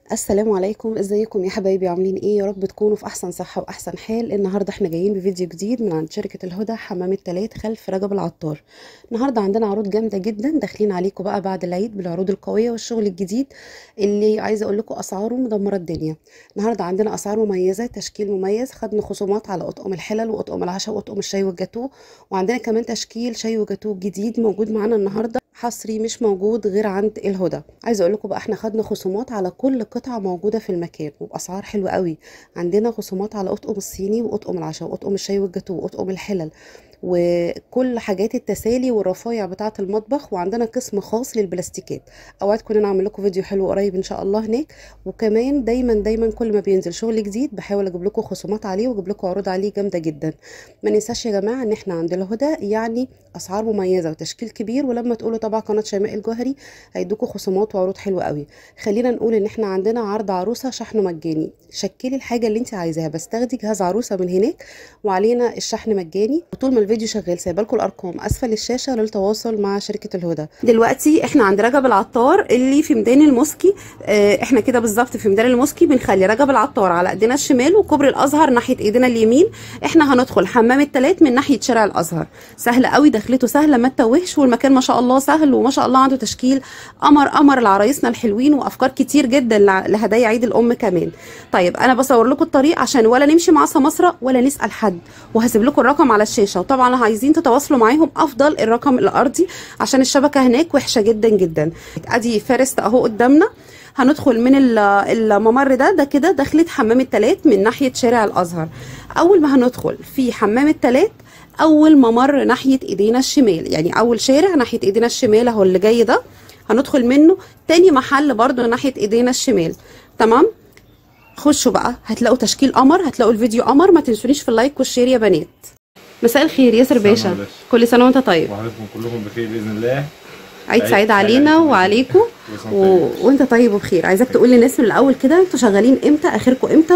السلام عليكم ازيكم يا حبايبي عاملين ايه يا رب تكونوا في احسن صحه واحسن حال النهارده احنا جايين بفيديو جديد من عند شركه الهدى حمام التلات خلف رجب العطار النهارده عندنا عروض جامده جدا داخلين عليكم بقى بعد العيد بالعروض القويه والشغل الجديد اللي عايزه اقول لكم اسعاره مدمره الدنيا النهارده عندنا اسعار مميزه تشكيل مميز خدنا خصومات على اطقم الحلل واطقم العشاء واطقم الشاي والجاتوه وعندنا كمان تشكيل شاي وجاتوه جديد موجود معانا النهارده حصري مش موجود غير عند الهدى عايزه اقول لكم بقى احنا خدنا خصومات على كل قطعه موجوده في المكان وباسعار حلوه قوي عندنا خصومات على اطقم الصيني واطقم العشاء واطقم الشاي والجاتوه واطقم الحلل وكل حاجات التسالي والرفايع بتاعه المطبخ وعندنا قسم خاص للبلاستيكات اوعدكم ان انا اعمل لكم فيديو حلو قريب ان شاء الله هناك وكمان دايما دايما كل ما بينزل شغل جديد بحاول اجيب لكم خصومات عليه واجيب لكم عروض عليه جامده جدا ما ننساش يا جماعه ان احنا عند الهدى يعني اسعار مميزه وتشكيل كبير ولما تقولوا طبعا قناه شيماء الجوهري هيدوكوا خصومات وعروض حلوه قوي خلينا نقول ان احنا عندنا عرض عروسه شحن مجاني شكلي الحاجه اللي انت عايزاها بس تاخدي جهاز عروسه من هناك وعلينا الشحن مجاني وطول ما الفيديو شغال سايبه لكم الارقام اسفل الشاشه للتواصل مع شركه الهدى دلوقتي احنا عند رجب العطار اللي في ميدان الموسكي اه احنا كده بالظبط في ميدان الموسكي بنخلي رجب العطار على ايدينا الشمال وكوبري الازهر ناحيه ايدينا اليمين احنا هندخل حمام التلات من ناحيه شارع الازهر سهل قوي دخلته سهله ما تتوهش والمكان ما شاء الله سهل وما شاء الله عنده تشكيل قمر قمر لعرايسنا الحلوين وافكار كتير جدا لهدايا عيد الام كمان طيب انا بصور لكم الطريق عشان ولا نمشي مع سماسره ولا نسال حد وهسيب لكم الرقم على الشاشه وطبعا لو عايزين تتواصلوا معاهم افضل الرقم الارضي عشان الشبكه هناك وحشه جدا جدا ادي فارست اهو قدامنا هندخل من الممر ده ده كده دخلة حمام التلات من ناحية شارع الأزهر أول ما هندخل في حمام التلات أول ممر ناحية إيدينا الشمال يعني أول شارع ناحية إيدينا الشمال أهو اللي جاي ده هندخل منه تاني محل برضو ناحية إيدينا الشمال تمام خشوا بقى هتلاقوا تشكيل قمر هتلاقوا الفيديو قمر ما تنسونيش في اللايك والشير يا بنات مساء الخير ياسر باشا باشا. كل سنة وانت طيب وحضراتكم كلكم بخير باذن الله عيد عيد سعيد سعيد علينا عليكم. وعليكم كل سنة و... وانتم طيب. وانت طيب وبخير عايزاك تقول للناس من الاول كده انتوا شغالين امتى اخركم امتى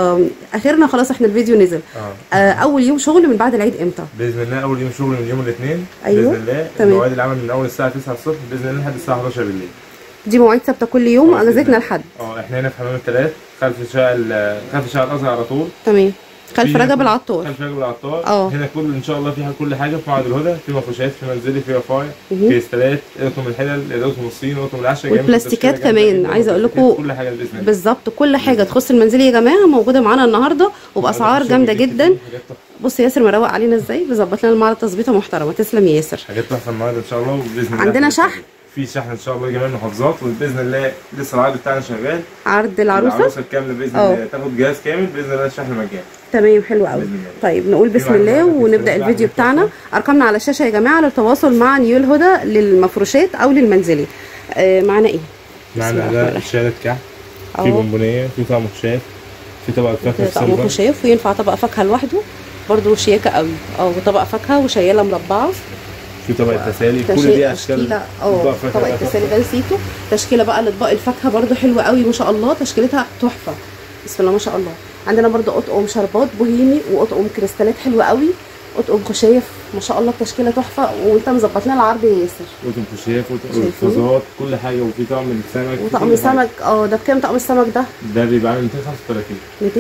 واخرنا خلاص احنا الفيديو نزل اه آه اول يوم شغل من بعد العيد امتى باذن الله اول يوم شغل من يوم الاثنين أيوة. باذن الله تمام. مواعيد العمل من اول الساعه 9 الصبح باذن الله لحد الساعه 11 بالليل دي مواعيد ثابته كل يوم آه، اجازتنا بإذن لحد اه احنا هنا في حمام الثلاث خلف شارع ال- خلف شارع الازهر على طول تمام خلف في- رجب العطار خلف رجل العطار اه. هنا كل ان شاء الله في كل حاجه في معهد الهدى في مفروشات في منزلي في رفايع مهم. في استلات اطقم الحلل اطقم الصين اطقم العشاء جايين والبلاستيكات بتشكيلة جامدة كمان. جدا، عايزة أقول والبلاستيكات، لكم كل حاجه باذن الله بالظبط كل حاجه تخص المنزل يا جماعه موجوده معانا النهارده وباسعار شغل جامده جديد، جدا حاجات تحفة. بص ياسر مروق علينا ازاي بيظبط لنا المعرض تظبيطه محترمه تسلم يا ياسر حاجات تحفه النهارده ان شاء الله وباذن الله عندنا في- شحن؟ في شحن ان شاء الله جميع المحافظات وباذن الله لسه العرض بتاعنا شغال عرض العروسه العروسه الكامله باذن اه. الله تاخد جهاز كامل باذن الله الشحن مجاني تمام حلو قوي بإذن الله. طيب نقول بسم معانا الله معانا ونبدا تليفون الفيديو معانا بتاعنا ارقامنا على الشاشه يا جماعه للتواصل مع نيو الهدى للمفروشات او للمنزلي آه معانا ايه بسم الله معانا الرحمن ده الرحيم. شهاده كحك في اهو بونبونيه في طعم خشاف في طبق فاكهه طقم سيلفر خشاف وينفع طبق فاكهه لوحده برضه شياكه قوي اه وطبق فاكهه وشياله مربعه في طبق التسالي كل تشي- دي اشكال تشكيله طبق اه فاكهة طبق بقى التسالي تحفة. ده نسيته تشكيله بقى لاطباق الفاكهه برضه حلوه قوي ما شاء الله تشكيلتها تحفه بسم الله ما شاء الله عندنا برضه اطقم شربات بوهيمي واطقم كريستالات حلوه قوي اطقم خشاف ما شاء الله التشكيله تحفه وانت مظبط لنا العرض يا ياسر وطقم خشاف وطقم شايفين؟ فازات كل حاجه وفي طعم السمك في وطقم كل حاجة. سمك اه ده بكام طقم السمك ده ده بيبقى عامل 235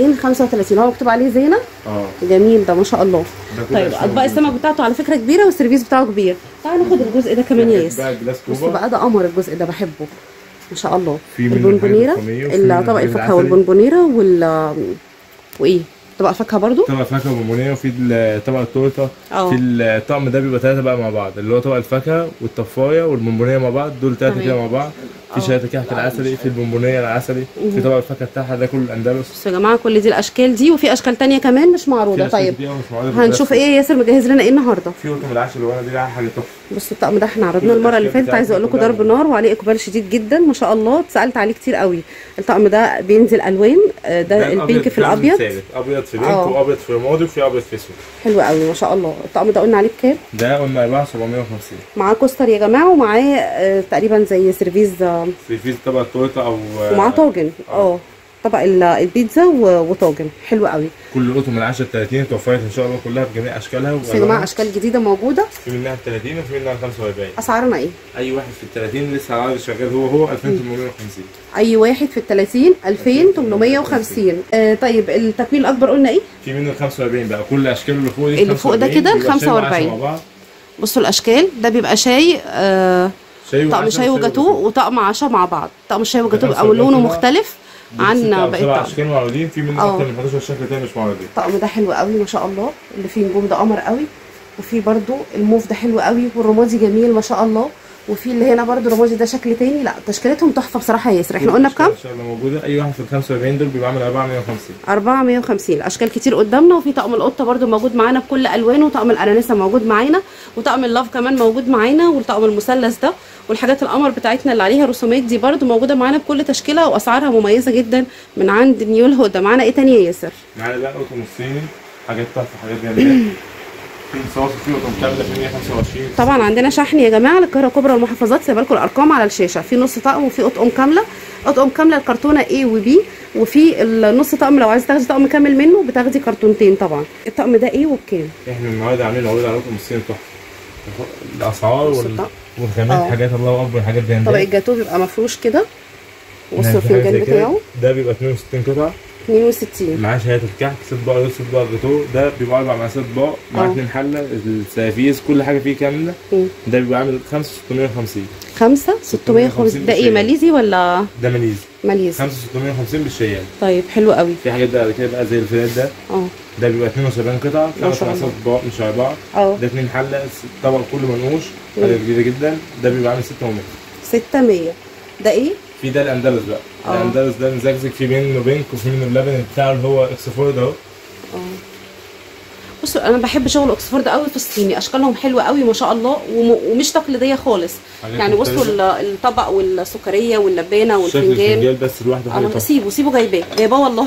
235 هو مكتوب عليه زينه اه جميل ده ما شاء الله ده كل طيب أشكال اطباق موجودة. السمك بتاعته على فكره كبيره والسيرفيس بتاعه كبير تعال ناخد الجزء ده كمان يا في ياسر بقى جلاس بص كوبا بقى ده قمر الجزء ده بحبه ما شاء الله في منه البونبونيره الحاجات الرقمية وفي منه طبق الحاجات الفاكهه العسلي. والبونبونيره وال وايه طبق فاكهه برضو طبق فاكهه وبونبونيه وفي ال- طبق التورته اه. في الطقم ده بيبقى ثلاثه بقى مع بعض اللي هو طبق الفاكهه والطفايه والبونبونيه مع بعض دول ثلاثه تمام. كده مع بعض اه. في شهاده كحك العسلي في البونبونيه العسلي في طبق الفاكهه بتاعها ده كله الاندلس بصوا يا جماعه كل دي الاشكال دي وفي اشكال تانية كمان مش معروضه في أشكال طيب كتير أوي مش موجودة في هنشوف البلاستيك. ايه ياسر مجهز لنا ايه النهارده في قطم العسل اللي ورا دي بقى حاجه تحفه بصوا الطقم ده احنا عرضناه المره اللي فاتت عايزه اقول لكم ضرب نار وعليه اقبال شديد جدا ما شاء الله اتسالت عليه كتير قوي الطقم ده بينزل الوان آه، ده البينك في ده الابيض ثابت. ابيض في بينك اه. وابيض في رمادي وفي ابيض في اسود حلو قوي ما شاء الله الطقم ده قلنا عليه بكام ده قلنا هيباع 750 معاه كوستر يا جماعه ومعاه آه، تقريبا زي سيرفيز آه، في في طبق التورته او ومعاه طاجن اه طبق ال- البيتزا و- وطاجن حلو قوي كل قطن من 10 ل 30 اتوفرت ان شاء الله كلها بجميع اشكالها بس يا جماعه وألوانها. اشكال جديده موجوده في منها 30 وفي منها 45 اسعارنا ايه اي واحد في ال 30 لسه العرض شغال هو هو 2850 اي واحد في ال 30 2850 آه طيب التكوين الاكبر قلنا ايه في منه ال 45 بقى كل اشكاله اللي فوق دي اللي فوق ده 45 كده بيبقى شاي وعسل 45. مع بعض. بصوا الاشكال ده بيبقى شاي آه شاي طقم وعسل شاي وشاي وجاتوه وطقم عشاء مع بعض طقم الشاي وجاتوه بيبقى 45 لونه كده. مختلف دول عن ستة أو باقي سبع الطقم اشكال معروضين في منه اه. اكتر من 11 شكل تاني مش معروضين الطقم ده حلو قوي ما شاء الله اللي فيه نجوم ده قمر قوي وفي برضو الموف ده حلو قوي والرمادي جميل ما شاء الله وفي اللي هنا برضو رمادي ده شكل تاني لا تشكيلتهم تحفه بصراحه يا ياسر احنا قلنا بكام ان شاء الله موجوده اي واحد في ال 45 دول بيبقى عامل 450 450 اشكال كتير قدامنا وفي طقم القطه برضو موجود معانا بكل الوانه وطقم الاناناسه موجود معانا وطقم اللاف كمان موجود معانا والطقم المثلث ده والحاجات القمر بتاعتنا اللي عليها رسومات دي برضو موجوده معانا بكل تشكيله واسعارها مميزه جدا من عند نيو الهدى معانا ايه تاني يا ياسر معانا بقى قطن الصيني حاجات تحفه حاجات جميله في صوص في قطن كامله في 125 طبعا عندنا شحن يا جماعه للقاهره الكبرى والمحافظات سيبقى لكم الارقام على الشاشه في نص طقم وفي اطقم كامله اطقم كامله الكرتونه A و B وفي النص طقم لو عايز تاخدي طقم كامل منه بتاخدي كرتونتين طبعا الطقم ده ايه وبكام احنا النهارده عاملين عروض على قطن الصيني تحفه الاسعار بص وال... الطقم. والخامات اه. حاجات الله اكبر حاجات جامده طبق الجاتوه بيبقى مفروش كده بصوا نعم، في حاجة الفنجان زي كده. بتاعه ده بيبقى 62 قطعه 62 معاه شهاده الكحك ست بقى دول ست بقى جاتوه ده بيبقى اربع مقاسات بقى معاه اه. اتنين حله السيافيز كل حاجه فيه كامله مم. ده بيبقى عامل 5650 5 650 ده ايه بالشيء. ماليزي ولا ده ماليزي ماليزي 5650 بالشيال طيب حلو قوي في حاجات بقى كده بقى زي الفلات ده اه ده بيبقى 72 قطعه ما خمس شاء مقاسات الله. بقى مش اربعه اه ده اتنين حله طبق كله منقوش حاجه مم. كبيره جدا ده بيبقى عامل 6 ونص 600 ده ايه في ده الاندلس بقى اه. الاندلس ده مزجزج في منه بينك وفي منه اللبن بتاعه اللي هو اكسفورد اهو اه بصوا انا بحب شغل اوكسفورد قوي في الصيني اشكالهم حلوه قوي ما شاء الله وم... ومش تقليديه خالص حاجات يعني بصوا مختلفة. ال- الطبق والسكريه واللبانه شكل والفنجان الفنجان بس لوحده حاجه اه تحفه سيبه سيبه جايباه جايباه والله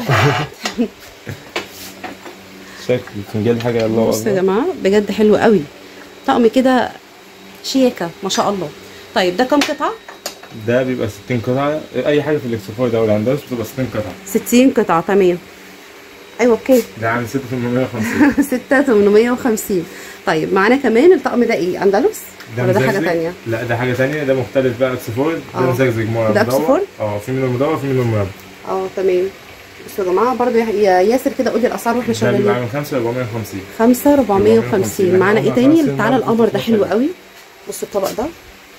شكل الفنجان حاجه الله بصوا يا اكبر جماعه بجد حلو قوي طقم كده شياكه ما شاء الله طيب ده كام قطعه ده بيبقى 60 قطعه اي حاجه في الاكسفورد او الاندلس بتبقى 60 قطعه 60 قطعه تمام ايوه بكام ده عامل 6850 6 850 طيب معانا كمان الطقم ده ايه اندلس ولا ده حاجه مزجزج. تانية لا ده حاجه تانية ده مختلف بقى اكسفورد اه. ده مزجزج مربع ده مدور. اكسفورد؟ اه في منه المدور وفي منه المربع اه تمام بصوا يا جماعه برضو يا يا ياسر كده قولي الاسعار واحنا ده بيبقى شغالين عامل 5 450 5 450 معانا ايه تاني يعني تعالى القمر ده حلو قوي بصوا الطبق ده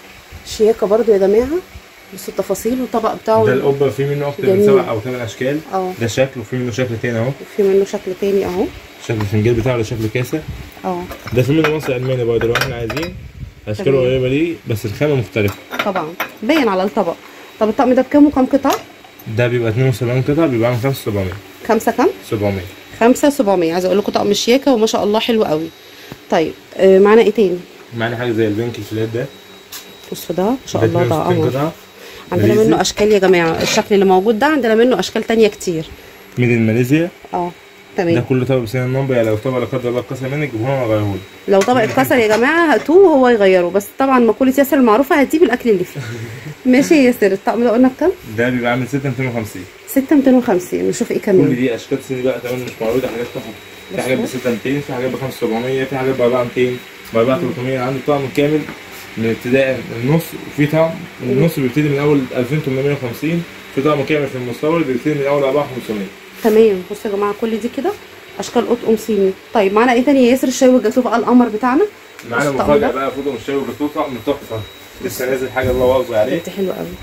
شياكه برضو يا جماعه بصوا التفاصيل والطبق بتاعه ده القبه في منه اكتر من جميل. سبع او ثمان اشكال اه ده شكل وفي منه شكل تاني اهو وفي منه شكل تاني اهو شكل الفنجان بتاعه ده شكل كاسه اه ده في منه مصري الماني برضه لو احنا عايزين اشكاله تمام. قريبه ليه بس الخامه مختلفه طبعا باين على الطبق طب الطقم ده بكام وكام قطعه ده بيبقى 72 قطعه بيبقى عامل 5700 خمسة كام 700 خمسة 700 عايزه اقول لكم طقم شياكه وما شاء الله حلو قوي طيب آه معانا ايه تاني معانا حاجه زي البنك الفلات ده بصوا ده ما شاء الله ده 62 قمر قطعه عندنا ماليزي. منه اشكال يا جماعه الشكل اللي موجود ده عندنا منه اشكال تانية كتير ميدن ماليزيا اه ده تمام كله طبق بسين النمبر يعني لو طبق لا قدر الله اتكسر منك جيبوه لنا واغيره لك لو طبق اتكسر يا جماعه هاتوه وهو يغيره بس طبعا مقوله ياسر المعروفه هتجيب الاكل اللي فيه ماشي يا ياسر الطقم ده قلنا بكام ده بيبقى عامل 6 250 6 250 نشوف ايه كل كمان دي اشكال صيني بقى كمان مش معروضه حاجات تحفه في حاجات ب 6 200 في حاجات ب 5700 في حاجات ب 4 200 ب 4 300 عنده طقم كامل من ابتداء النص وفي طقم النص بيبتدي من اول 2850 في طقم كامل في المستورد بيبتدي من اول 4500 تمام بصوا يا جماعه كل دي كده اشكال قطقم صيني طيب معانا ايه تاني يا ياسر الشاي والجاتوه بقى القمر بتاعنا معانا بص الطقم مفاجاه ده. بقى فوطه من الشاي وجاتوه طقم تحفه لسه نازل حاجه الله اكبر عليه بجد حلو قوي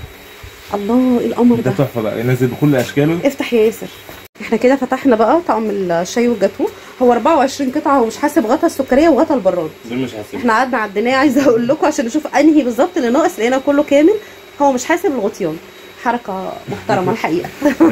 الله ايه القمر ده ده تحفه بقى نازل بكل اشكاله افتح يا ياسر احنا كده فتحنا بقى طقم الشاي والجاتوه هو 24 قطعه ومش حاسب غطا السكريه وغطا البراد دول مش هسيبهم احنا قعدنا عديناه عايزه اقول لكم عشان نشوف انهي بالظبط اللي ناقص لقينا كله كامل هو مش حاسب الغطيان حركه محترمه الحقيقه ده-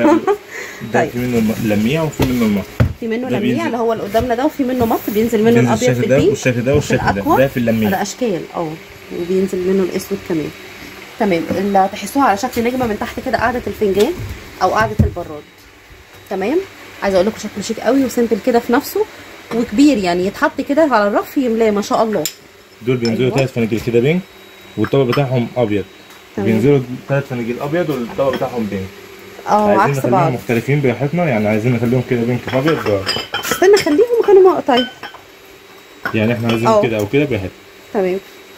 ده طيب. في منه الم- اللميع وفي منه المط في منه ده لميع بينزل- اللي هو اللي قدامنا ده وفي منه مط بينزل منه بينزل الابيض في الشكل ده البيت والشكل ده وفي والشكل ده الأكوا. ده في اللميع ده اشكال اه وبينزل منه الاسود كمان تمام اللي تحسوها على شكل نجمه من تحت كده قاعده الفنجان او قاعده البراد تمام عايزه اقول لكم شكله شيك قوي وسيمبل كده في نفسه وكبير يعني يتحط كده على الرف يملاه ما شاء الله دول بينزلوا أيوة. ثلاث فناجيل كده بينك والطبق بتاعهم ابيض تمام. بينزلوا ثلاث فناجيل ابيض والطبق بتاعهم بينك اه عايزين عكس نخليهم بعض مختلفين براحتنا يعني عايزين نخليهم كده بينك في ابيض استنى خليهم كانوا مقطعين يعني احنا عايزين اه. كده او كده براحتنا تمام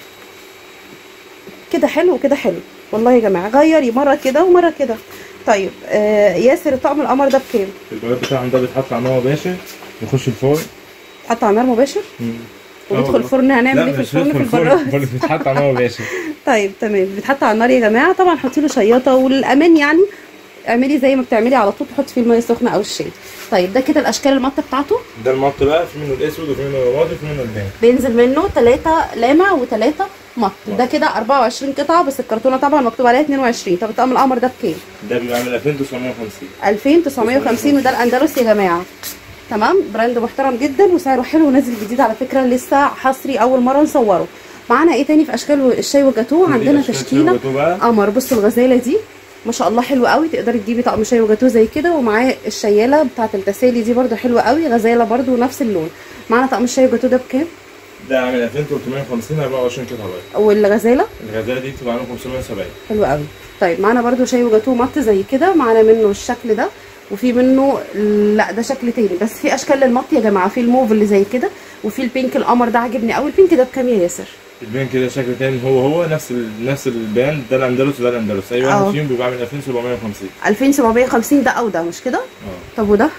كده حلو وكده حلو والله يا جماعه غيري مره كده ومره كده طيب آه ياسر طقم القمر ده بكام البياض بتاعهم ده بيتحط على نار باشا يخش الفرن حط على نار مباشر وبيدخل الفرن هنعمل ايه في الفرن في البراد بيتحط على نار باشا طيب تمام بيتحط على النار يا جماعه طبعا حطي له شياطه وللامان يعني اعملي زي ما بتعملي على طول تحطي فيه الميه السخنه او الشاي طيب ده كده الاشكال المطه بتاعته ده المط بقى في منه الاسود وفي منه الرمادي وفي منه البان بينزل منه ثلاثة لامع وثلاثة مط ده كده 24 قطعه بس الكرتونه طبعا مكتوب عليها 22 طب طقم القمر ده بكام ده بيبقى عامل 2950 2950 وده الاندلس يا جماعه تمام براند محترم جدا وسعره حلو ونازل جديد على فكره لسه حصري اول مره نصوره معانا ايه تاني في اشكال الشاي والجاتوه عندنا دي أشكال تشكيله شربته بقى قمر بصوا الغزاله دي ما شاء الله حلوه قوي تقدري تجيبي طقم شاي وجاتوه زي كده ومعاه الشياله بتاعه التسالي دي برده حلوه قوي غزاله برده نفس اللون معانا طقم الشاي وجاتوه ده بكام ده عامل 2350 24 قطعه بقى والغزاله الغزاله دي بتبقى عامل 570 حلو قوي طيب معانا برده شاي وجاتوه مط زي كده معانا منه الشكل ده وفي منه لا ده شكل تاني بس في اشكال للمط يا جماعه في الموف اللي زي كده وفي البينك القمر ده عاجبني قوي البينك ده بكام يا ياسر البان كده شكل تاني هو هو نفس ال... نفس البان ده الاندلس وده الاندلس اي اه. واحد فيهم بيبقى عامل 2750 2750 ده او ده مش كده اه طب وده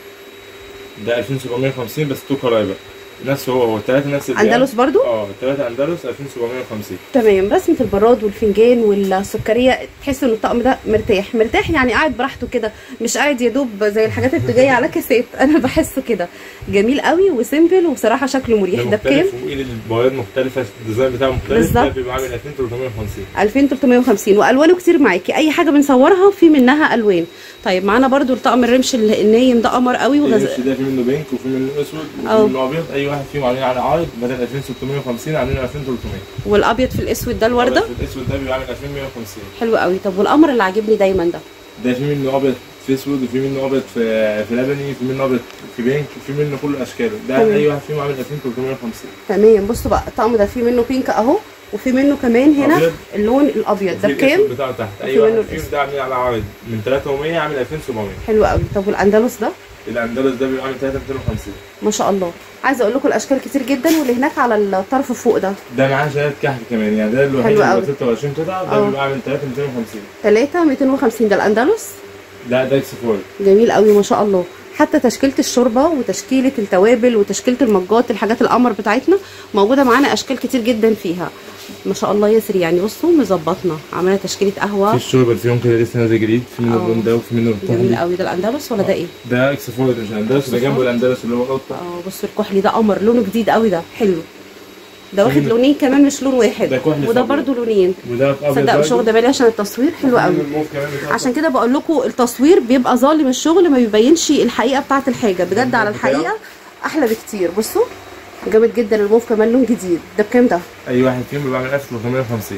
ده 2750 بس تو قرايبه نفس هو هو الثلاثه نفس البان اندلس برضو اه الثلاثه اندلس 2750 تمام رسمه البراد والفنجان والسكريه تحس ان الطقم ده مرتاح مرتاح يعني قاعد براحته كده مش قاعد يا دوب زي الحاجات اللي جايه على كاسات انا بحسه كده جميل قوي وسيمبل وبصراحه شكله مريح ده بكام مختلف وايد البياض مختلفه الديزاين بتاعه مختلف بالظبط. ده بيبقى عامل 2350 2350 والوانه كتير معاكي اي حاجه بنصورها في منها الوان طيب معانا برضو الطقم الرمش ال- النايم ده قمر قوي وغز... الرمش ده في منه بينك وفي منه اسود وفي اه. منه ابيض اي واحد فيهم عاملين على عارض بدل 2650 عاملين 2300 والابيض في الاسود ده الورده في الاسود ده بيبقى عامل 2150 حلو قوي طب والقمر اللي عاجبني دايما ده ده في منه ابيض في اسود وفي منه ابيض في في لبني في منه ابيض في بينك وفي منه كل اشكاله ده تمام. اي واحد فيهم عامل 2350 تمام بصوا بقى الطقم ده فيه منه بينك اهو وفي منه كمان هنا أبيض. اللون الابيض ده وفي بكام الاسود بتاعه تحت وفي اي واحد منه فيهم الأسود. ده عاملين على عارض من 3100 عامل 2700 حلو قوي طب والاندلس ده الاندلس ده بيبقى عامل 3250 ما شاء الله عايزه اقول لكم الاشكال كتير جدا واللي هناك على الطرف فوق ده ده معاه شهاده كحك كمان يعني ده الوحيد حلو اللي قوي. هو 26 قطعه ده اه. بيبقى عامل 3250 3 250 ده الاندلس ده ده اكس فول جميل قوي ما شاء الله حتى تشكيله الشوربه وتشكيله التوابل وتشكيله المجات الحاجات القمر بتاعتنا موجوده معانا اشكال كتير جدا فيها ما شاء الله ياسر يعني بصوا مظبطنا عملنا تشكيله في قهوه الشوربه اللي فيهم كده لسه نازل جديد في منه اه. اللون ده وفي منه جميل الكحلي قوي ده الاندلس ولا ده ايه ده اكس فول مش الاندلس ده جنبه الاندلس اللي هو القطه اه بصوا الكحلي ده قمر لونه جديد قوي ده حلو ده واخد مم. لونين كمان مش لون واحد ده كحلي وده فابيض. برضو لونين وده في ابيض صدق مش برضه. واخده بالي عشان التصوير حلو في قوي منه الموف كمان بتاعه. عشان كده بقول لكم التصوير بيبقى ظالم الشغل ما بيبينش الحقيقه بتاعه الحاجه بجد على الحقيقه احلى بكتير بصوا جامد جدا الموف كمان لون جديد ده بكام ده اي واحد فيهم بيبقى عامل 1350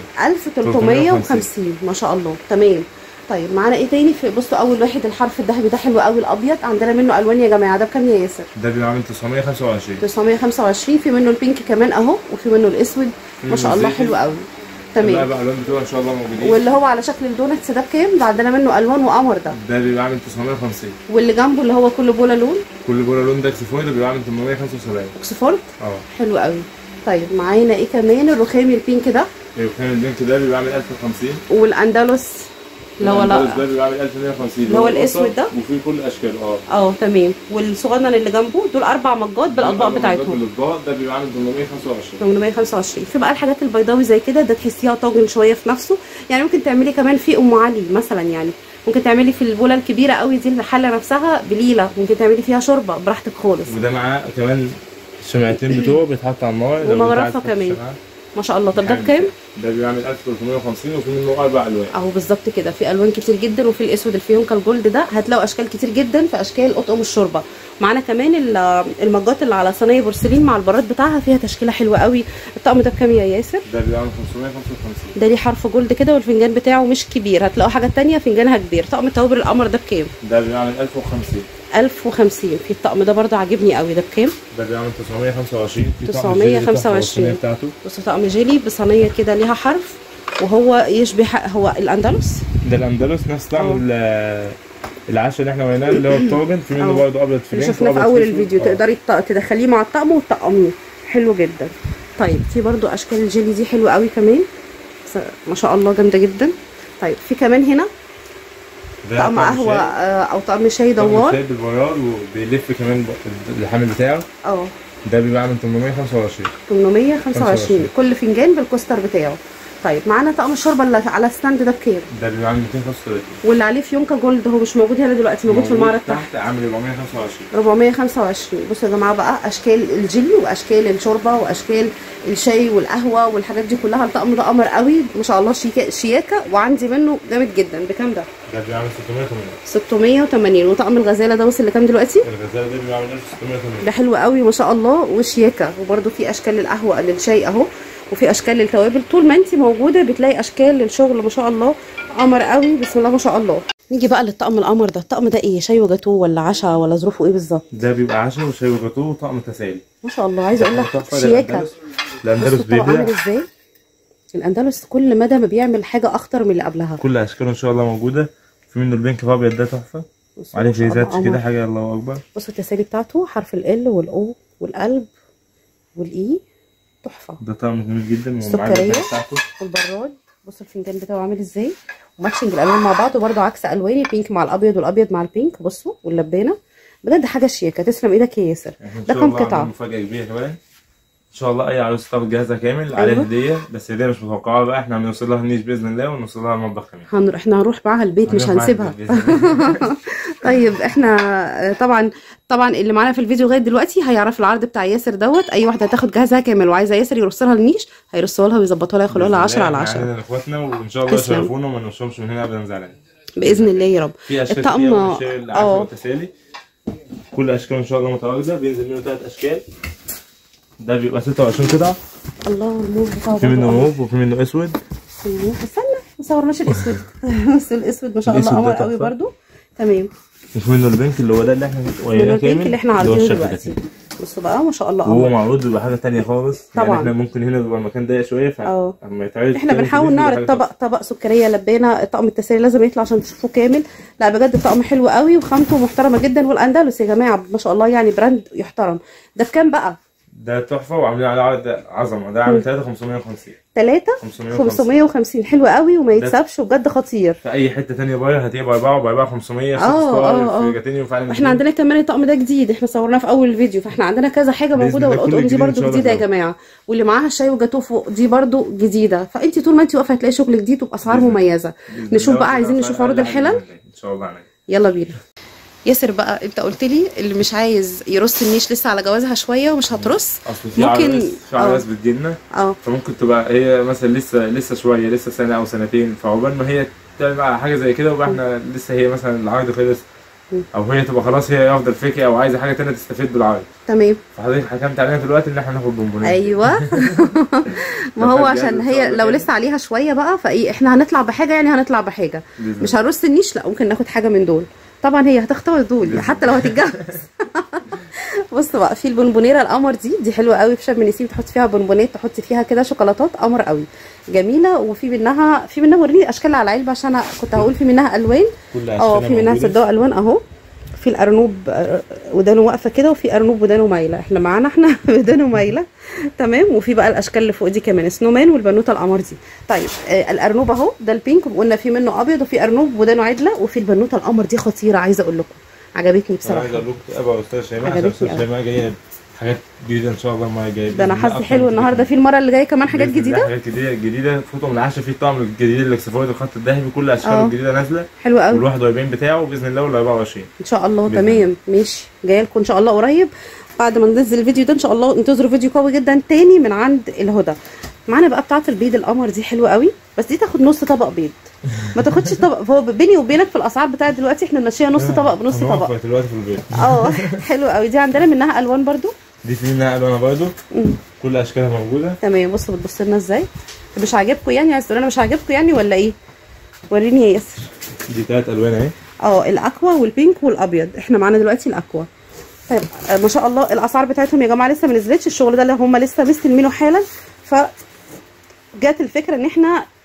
1350 ما شاء الله تمام طيب معانا ايه تاني في بصوا اول واحد الحرف الذهبي ده حلو قوي الابيض عندنا منه الوان يا جماعه ده بكام يا ياسر ده بيبقى عامل 925 925 في منه البينك كمان اهو وفي منه الاسود ما شاء الله الزيتي. حلو قوي تمام تمام بقى الالوان بتوعه ان شاء الله موجودين واللي هو على شكل الدونتس ده بكام ده عندنا منه الوان وقمر ده ده بيبقى عامل 950 واللي جنبه اللي هو كله بولا لون كل بولا لون ده اكس فول ده بيبقى عامل 875 اوكسفورد اه حلو قوي طيب معانا ايه كمان الرخامي البينك ده الكلام البنك ده بيبقى عامل 1050 والاندلس اللي هو الأندلس ده لا بيبقى عامل 1150 اللي هو القطة الأسود ده؟ وفي كل اشكاله اه اه تمام والصغنن اللي جنبه دول اربع مجات بالاطباق بتاعتهم بالاطباق ده بيبقى عامل 825 825 في بقى الحاجات البيضاوي زي كده ده تحسيها طاجن شويه في نفسه يعني ممكن تعملي كمان في ام علي مثلا يعني ممكن تعملي في البوله الكبيره قوي دي الحله نفسها بليله ممكن تعملي فيها شوربه براحتك خالص وده معاه كمان الشمعتين بتوعه بيتحط على النار لو ومغرفة انت عايز تحط كمان. شمعة. ما شاء الله طب ده يعني بكام ده بيبقى عامل 1350 وفي منه اربع الوان اهو بالظبط كده في الوان كتير جدا وفي الاسود الفيونكا الجولد ده هتلاقوا اشكال كتير جدا في اشكال اطقم الشوربه معانا كمان ال- المجات اللي على صينيه بورسلين مع البراد بتاعها فيها تشكيله حلوه قوي الطقم ده بكام يا ياسر ده بيبقى عامل 555 ده ليه حرف جولد كده والفنجان بتاعه مش كبير هتلاقوا حاجه تانية فنجانها كبير طقم التوابل القمر ده بكام ده بيبقى عامل 1050 1050 في الطقم ده برضه عاجبني قوي ده بكام ده بيبقى عامل 925 في طقم 925. الجيلي تحفة والصينية بتاعته بصوا طقم جيلي بصينيه كده ليها حرف وهو يشبه هو الاندلس ده الاندلس نفس اه. طعم ال- العشاء اللي احنا وريناه اللي هو الطاجن في منه اه. برضه ابيض اللي فرنك شفناه في وأبيض اول فسفور. الفيديو اه. تقدري تط- تدخليه مع الطقم وتطقميه حلو جدا طيب في برضو اشكال الجيلي دي حلوه قوي كمان بس ما شاء الله جامده جدا طيب في كمان هنا ده طقم قهوه شاي. آه، او طقم شاي طقم دوار شاي بالبياض وبيلف كمان ب- الحامل بتاعه اه ده بيبقى عامل 825 825 25. كل فنجان بالكوستر بتاعه طيب معانا طقم الشوربه اللي على الستاند ده بكام ده بيبقى عامل 235 واللي عليه فيونكا جولد هو مش موجود هنا دلوقتي موجود في المعرض تحت تحت عامل 425 425 بصوا يا جماعه بقى اشكال الجيلي واشكال الشوربه واشكال الشاي والقهوه والحاجات دي كلها الطقم ده قمر قوي ما شاء الله شيكا شياكه وعندي منه جامد جدا بكام ده ده بيبقى عامل 680 680 وطقم الغزاله ده وصل لكام دلوقتي الغزاله ده بيبقى عامل 1680 ده حلو قوي ما شاء الله وشياكه وبرده في اشكال للقهوه للشاي اهو وفي اشكال للتوابل طول ما انت موجوده بتلاقي اشكال للشغل ما شاء الله قمر قوي بسم الله ما شاء الله نيجي بقى للطقم القمر ده الطقم ده ايه شاي وجاتوه ولا عشاء ولا ظروفه ايه بالظبط ده بيبقى عشاء وشاي وجاتوه وطقم تسالي ما شاء الله عايزه اقول لك تحفة. ده شياكه الأندلس. الاندلس بصوا الطبق عامل بيبيع ازاي الاندلس كل مدى ما بيعمل حاجه اخطر من اللي قبلها كل اشكاله ان شاء الله موجوده في منه البينك الابيض ده تحفه بصوا عليه ما شاء الله فيزات قمر. كده حاجه الله اكبر بصوا التسالي بتاعته حرف ال والاو والقلب والاي تحفه ده طعم جميل جدا ومعاه السكرية. البتاع بتاعته والبراد بصوا الفنجان بتاعه عامل ازاي وماتشنج الالوان مع بعض وبرده عكس الواني بينك مع الابيض والابيض مع البينك بصوا واللبانه بجد حاجه شياكه تسلم ايدك يا ياسر احنا ان ده شاء كام الله قطعه عاملين مفاجاه كبيره كمان ان شاء الله اي عروسه تاخد جهازها كامل عليه أيوة. هديه بس هديه مش متوقعه بقى احنا هنوصل لها النيش باذن الله ونوصل لها المطبخ كمان هنروح احنا هنروح معاها البيت مش هنروح معاها هنسيبها البيت بإذن الله. طيب احنا آه، طبعا طبعا اللي معانا في الفيديو لغايه دلوقتي هيعرف العرض بتاع ياسر دوت اي واحده هتاخد جهازها كامل وعايزه ياسر يرص لها النيش هيرصوا لها ويظبطوا لها يخلوها لها 10 على بإذن 10 الله احنا عندنا اخواتنا وان شاء الله تسلم. يشرفونا وما نوصلهمش من هنا ابدا زعلانين باذن الله يا رب في اشكال الطقم- كتير من الشاي العشاء اه. والتسالي كل اشكال ان شاء الله متواجده بينزل منه ثلاث اشكال ده بيبقى 26 قطعه الله الموف بتاعه في برضه منه قمر. موف وفي منه اسود استنى ما صورناش الاسود بس الاسود ما شاء الله الأسود ده قمر قوي تحفة. برضو تمام وفي منه البنك اللي هو ده اللي احنا من وريناه البينك كامل اللي احنا هو عارضينه الشكل ده دلوقتي كده. بصوا بقى ما شاء الله وهو قمر معروض بيبقى حاجه تانية خالص طبعا. يعني احنا ممكن هنا بيبقى المكان ضيق شويه اه. فاما يتعرض احنا كامل بنحاول كبير بيبقى نعرض حاجة طبق طبق سكريه لبانه طقم التسالي لازم يطلع عشان تشوفوه كامل لا بجد الطقم حلو قوي وخامته محترمه جدا والاندلس يا جماعه ما شاء الله يعني براند يحترم ده بكام بقى ده تحفه وعاملين عليه عرض عظمه ده عامل 3 550 3 550 550 حلو قوي وما يتسابش وبجد خطير في اي حته تانية بايع هتلاقيه باربعه وباربعه 500 في اه، ست ستار اه، اه. في جاتيني وفي عالم احنا الجديد. عندنا كمان الطقم ده جديد احنا صورناه في اول الفيديو فاحنا عندنا كذا حاجه بإذن موجوده الله والاوت كل اون دي جديد إن برده شاء الله جديده يا هنلاقيه. جماعه واللي معاها الشاي وجاتوه فوق دي برده جديده فانت طول ما انت واقفه هتلاقي شغل جديد وباسعار بإذن- مميزه بإذن نشوف الله بقى عايزين وكده نشوف عروض أقل حاجة الحلل بإذن الله. ان شاء الله عنك يلا بينا ياسر بقى انت قلت لي اللي مش عايز يرص النيش لسه على جوازها شويه ومش هترص اصل في ممكن- عرايس في اه. عرايس بتجيلنا اه فممكن تبقى هي مثلا لسه لسه شويه لسه سنه او سنتين فعقبال ما هي تعمل بقى حاجه زي كده وبقى احنا لسه هي مثلا العرض خلص مم. او هي تبقى خلاص هي افضل فكره او عايزه حاجه تانية تستفيد بالعرض تمام فحضرتك حكمت علينا دلوقتي ان احنا ناخد بونبونات ايوه ما هو طب عشان بجد إن هي شاء الله لو كده. لسه عليها شويه بقى فايه احنا هنطلع بحاجه يعني هنطلع بحاجه بإذن مش الله. هنرص النيش لا ممكن ناخد حاجه من دول طبعا هي هتختار دول بإذن حتى لو هتتجوز بص بقى في البونبونيره القمر دي دي حلوه قوي في شم نسيم تحط فيها بونبونات تحط فيها كده شوكولاتات قمر قوي جميله وفي منها في منها وريني اشكال على العلبه عشان أنا كنت هقول في منها الوان كل اه أشكالها في منها موجودة. صدقوا الوان اهو في الارنوب آه، ودانه واقفه كده وفي ارنوب ودانه مايله احنا معانا احنا ودانه مايله تمام وفي بقى الاشكال اللي فوق دي كمان سنو مان والبنوته القمر دي طيب آه الارنوب اهو ده البينك وقلنا في منه ابيض وفي ارنوب ودانه عدله وفي البنوته القمر دي خطيره عايزه اقول لكم عجبتني انا بصراحه عايز اقول لكم ابقى استاذ شيماء عشان عجبتني استاذ أوي. شيماء جايه حاجات جديده ان شاء الله المره الجايه ده انا بإذن الله حظي أكتر حلو من النهارده كده. في المره اللي جايه كمان حاجات بإذن الله جديده حاجات جديده جديده فوتو من العشاء في الطقم الجديد الاكسفورد الخط الذهبي كل اه. اشكاله الجديده نازله حلوه قوي وال 41 بتاعه باذن الله وال 24 ان شاء الله بإذن تمام ماشي جايه لكم ان شاء الله قريب بعد ما ننزل الفيديو ده ان شاء الله انتظروا فيديو قوي جدا تاني من عند الهدى معانا بقى بتاعه البيض القمر دي حلوه قوي بس دي تاخد نص طبق بيض ما تاخدش طبق هو بيني وبينك في الاسعار بتاعت دلوقتي احنا ماشيه نص طبق بنص طبق هنوفر دلوقتي في البيت اه حلوه قوي دي عندنا منها الوان برضو دي في منها الوانها برضه مم. كل اشكالها موجوده تمام بصوا بتبص لنا ازاي مش عاجبكم يعني عايز تقول انا مش عاجبكم يعني ولا ايه وريني يا ياسر دي ثلاث الوان اهي اه الاكوا والبينك والابيض احنا معانا دلوقتي الاكوا طيب آه، ما شاء الله الاسعار بتاعتهم يا جماعه لسه ما نزلتش الشغل ده اللي هم لسه مستلمينه حالا ف جت الفكره ان احنا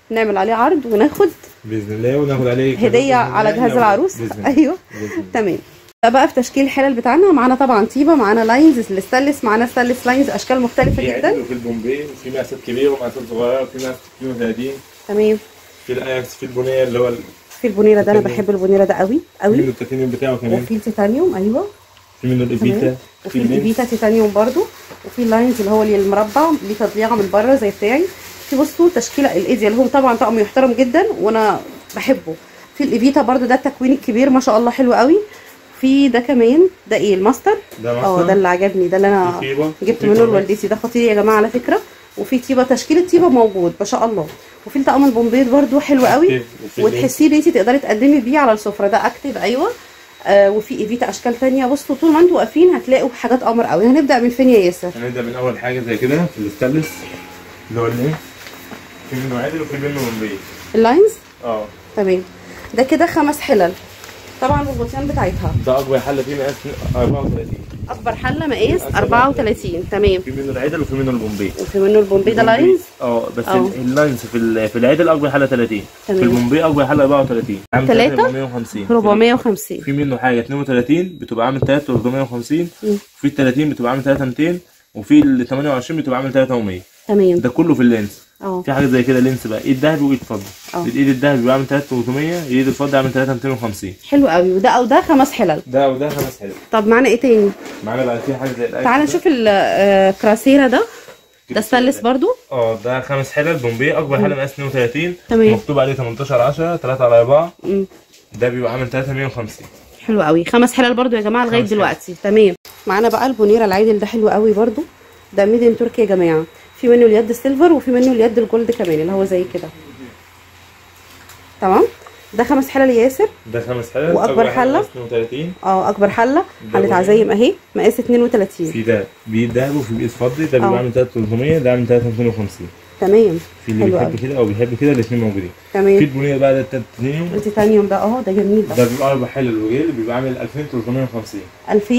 نعمل عليه عرض وناخد باذن الله وناخد عليه كمان هديه بإذن على الله. جهاز لو- العروس باذن الله ايوه بإذن الله. تمام ده بقى في تشكيل الحلل بتاعنا معانا طبعا طيبه معانا لاينز الستانلس معانا ستانلس لاينز اشكال مختلفه في جدا عدل وفي البومبي وفي مقاسات كبيره ومقاسات صغيره وفي مقاسات 32 تمام في الاياكس في البنيه اللي هو ال- في البونيره ده انا تيتانيوم. بحب البونيره ده قوي في منه قوي التيتانيوم بتاعه كمان وفي التيتانيوم ايوه في منه الايفيتا تمام في وفي اللينس الفيتا تيتانيوم برضو وفي اللاينز اللي هو اللي المربع ليه تضليعه من بره زي بتاعي في بصوا تشكيله الايديا اللي هو طبعا طقم يحترم جدا وانا بحبه في الايفيتا برضو ده التكوين الكبير ما شاء الله حلو قوي في ده كمان ده ايه الماستر ده اه مثلا ده اللي عجبني ده اللي انا في طيبة، جبت وفي منه كمان- لوالدتي ده خطير يا جماعه على فكره وفي طيبه تشكيله طيبه موجود ما شاء الله وفي الطقم البومبيت برضو حلو قوي أكتيف، وفي اللينس. وتحسيه ان انت تقدري تقدمي بيه على السفره ده اكتف ايوه آه وفي ايفيتا اشكال تانية بصوا طول ما انتوا واقفين هتلاقوا حاجات قمر قوي هنبدا من فين يا ياسر هنبدا من اول حاجه زي كده في الستانلس اللي هو اللينس في منه عدل وفي منه بومبي اللاينز اه تمام ده كده خمس حلل طبعا الغطيان بتاعتها ده اكبر حله فيه مقاس 34 اكبر حله مقاس 34 تمام في منه العدل وفي منه البومبي وفي منه البومبي ده لاينز اه بس اه. ال- اللاينز في ال- في العدل اكبر حله 30 تمام. في البومبي اكبر حله 34 عامل تلاتة؟ 450 450 في منه حاجه 32 بتبقى عامل 3450 مم. في ال 30 بتبقى عامل 3200 وفي ال 28 بتبقى عامل 3100 تمام ده كله في اللينس اه في حاجه زي كده لينس بقى ايد ذهبي وايد فضه اه. الايد الذهبي بيبقى عامل 3300 الايد الفضه عامل 3250 حلو قوي وده او ده خمس حلل ده وده خمس حلو طب معانا ايه تاني معانا بقى في حاجه زي الايس تعالى ده. نشوف الكراسيرا ده ده ستانلس برضو اه ده خمس حلل بومبي اكبر حله مقاس 32 تمام. مكتوب عليه 18 10 3 على 4 مم. ده بيبقى عامل 350 حلو قوي خمس حلال برضو يا جماعه لغايه خمس حلال. دلوقتي تمام معانا بقى البونيره العادل ده حلو قوي برضو ده ميدن تركي يا جماعه في منه اليد السيلفر وفي منه اليد الجولد كمان اللي هو زي كده تمام ده خمس حلال ياسر ده خمس حلل وأكبر أكبر حلة؟ مقاس 32 اه اكبر حله ده حله بني. عزايم اهي مقاس 32 في ده بايد ذهب وفي بايد فضي ده اه. بيبقى عامل 3300 ده عامل 3250 تمام في اللي حلو بيحب قوي كده او بيحب كده الاثنين موجودين في تمام البنيه بقى ده التيتانيوم التيتانيوم ده اه ده جميل ده ده بيبقى اربع حلل وجيل بيبقى عامل 2350 2000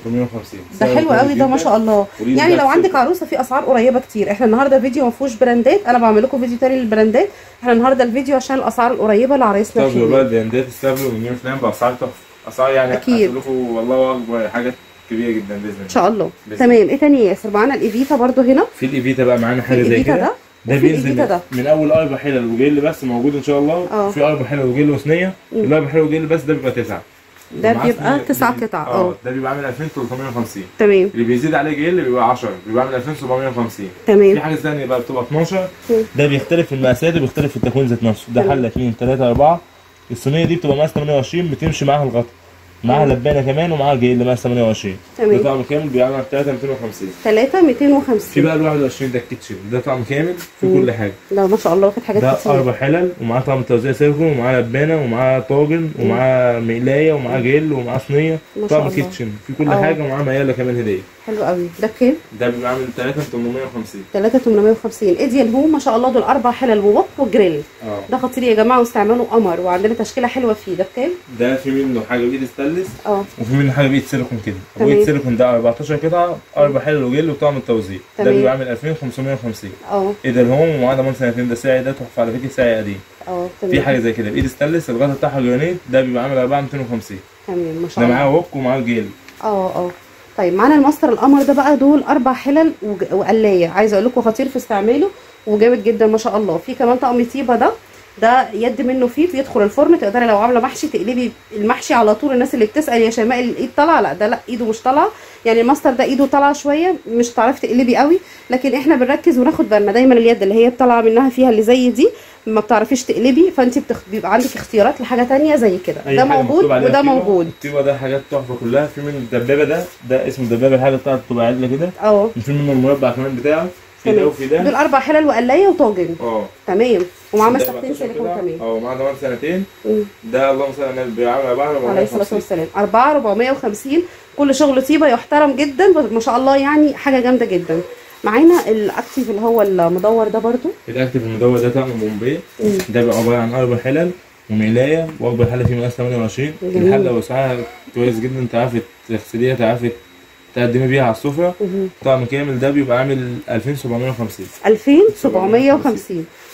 350 ده حلو قوي ده ما شاء الله وليه يعني ده لو عندك صفر. عروسه في اسعار قريبه كتير احنا النهارده فيديو ما فيهوش براندات انا بعمل لكم فيديو تاني للبراندات احنا النهارده الفيديو عشان الاسعار القريبه لعرايسنا استغلوا بقى الحلوين البراندات استغلوا من يوم فلان باسعار تحفه اسعار يعني أكيد. هتشوفوا والله اكبر حاجات كبيره جدا باذن الله ان شاء الله بس. تمام ايه تاني يا ياسر معانا الايفيتا برضو هنا في الايفيتا بقى معانا حاجه زي الإيفيتا كده ده ده وفي بينزل الإيفيتا ده. من, من اول اربع حلل وجيل بس موجود ان شاء الله اه. في اربع حلل وجيل وصينيه الاربع حلل وجيل بس ده بيبقى تسعه ده ومعاه بيبقى صينية- تسع ده- قطع اه اه ده بيبقى عامل 2350 تمام اللي بيزيد عليه جيل بيبقى 10 بيبقى عامل 2750 في تمام حاجه ثانيه بقى بتبقى 12 مم. ده بيختلف في المقاسات وبيختلف في التكوين ذات نفسه ده تمام. حله 2 3 4 الصينيه دي بتبقى مقاس 28 بتمشي معاها الغطا معاها مم. لبانه كمان ومعاها جيل مقاس 28 تمام. ده طقم كامل بيعمل 3 250 3 في 250 بقى ال 21 ده الكيتشن ده طقم كامل في مم. كل حاجه لا ما شاء الله واخد حاجات ده كتير اربع حلل ومعاه طقم توزيع سيليكون ومعاه لبانه ومعاه طاجن ومعاه مقلايه ومعاه جيل ومعاه صينيه ما شاء طقم الله. كيتشن في كل اه. حاجه ومعاه مياله كمان هديه حلو قوي ده بكام ده بيبقى عامل 3 850 3 850 ايديال هوم ما شاء الله دول اربع حلل ووك وجريل اه ده خطير يا جماعه واستعماله قمر وعندنا تشكيله حلوه فيه ده بكام ده في منه حاجه بايد ستانلس اه وفي منه حاجه بايد سيليكون كده تمام. بايد سيليكون ده 14 قطعه اربع حلل وجيل وطعم التوزيع ده تمام. بيبقى عامل 2550 اه ايه ده الهوم ومعاه ضمان سنتين ده سعر ده تحفه على فكره سعر قديم اه في تمام حاجه زي كده بايد ستانلس الغطا بتاعها جرانيت ده بيبقى عامل 4250 تمام ما شاء ده الله معاه ووك ومعاه جيل اه اه طيب معانا الماستر القمر ده بقى دول اربع حلل وج- وقلايه عايزه اقول لكم خطير في استعماله وجامد جدا ما شاء الله في كمان طقم طيبه ده ده يد منه فيه بيدخل الفرن تقدري لو عامله محشي تقلبي المحشي على طول الناس اللي بتسال يا شيماء الايد طالعه لا ده لا ايده مش طالعه يعني الماستر ده ايده طالعه شويه مش هتعرفي تقلبي قوي لكن احنا بنركز وناخد بالنا دايما اليد اللي هي طالعه منها فيها اللي زي دي ما بتعرفيش تقلبي فانت بتخ... بيبقى عندك اختيارات لحاجه تانية زي كده أي ده حاجة موجود مكتوب عليها وده طيبة. موجود الطيبه ده حاجات تحفه كلها في من الدبابه ده ده اسمه الدبابه الحاجه بتاعته بتبقى عدله كده اه في منه المربع كمان بتاعه في ده تمام وفي ده دول اربع حلل وقلايه وطاجن اه تمام ومعاه ده مسحتين 14 سيليكون كده. كمان اه ومعاه ضمان سنتين مم. ده اللهم صل على النبي بيعمل عباره عليه الصلاه والسلام 4 450 كل شغل طيبه يحترم جدا ما شاء الله يعني حاجه جامده جدا معانا الاكتيف اللي هو المدور ده برضو الاكتف المدور ده طقم بومبي مم. ده بيبقى عباره عن اربع حلل ومقلايه واكبر حله فيه مقاس 28 جميل. الحله وسعها كويس جدا تعرفي تغسليها تعرفي تقدمي بيها على السفره مهم. طقم كامل ده بيبقى عامل 2750 2750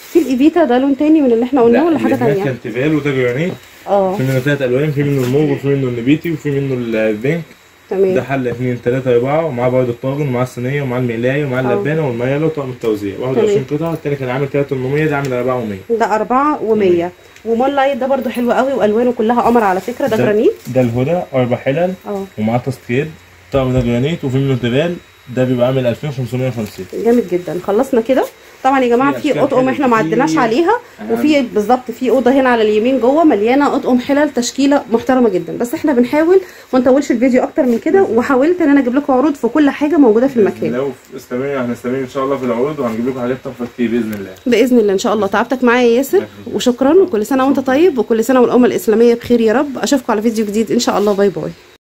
في الايفيتا ده لون تاني من اللي احنا قلناه لا، ولا حاجه اللي هناك تانية كان تيفال وده جرانيت اه في منه ثلاث الوان في منه الموف وفي منه النبيتي وفي منه البينك ده تمام حله اثنين ثلاثة أربعة ومعاه برضه الطاجن ومعاه الصينية ومعاه المقلاية ومعاه اه. اللبانة والميالة وطقم التوزيع 21 قطعة التاني كان عامل 3800 ده عامل 400 ده أربعة ومية ومول لايت ده برضو حلو قوي والوانه كلها قمر على فكره ده جرانيت ده الهدى أربع حلل اه ومعاه تسكيد الطقم ده جرانيت وفي منه تيفال ده بيبقى عامل 2550 جامد جدا خلصنا كده طبعا يا جماعه في في أشكال اطقم حلوة احنا ما عدناش كتير. عليها وفي بالظبط في اوضه هنا على اليمين جوه مليانه اطقم حلل تشكيله محترمه جدا بس احنا بنحاول ما نطولش الفيديو اكتر من كده وحاولت ان انا اجيب لكم عروض في كل حاجه موجوده في المكان لو استمر هنستمر إن شاء الله في العروض وهنجيب لكم حاجات تحفة كتير بإذن الله باذن الله ان شاء الله تعبتك معايا يا ياسر وشكرا وكل سنه وانت طيب وكل سنه والامه الاسلاميه بخير يا رب اشوفكم على فيديو جديد ان شاء الله باي باي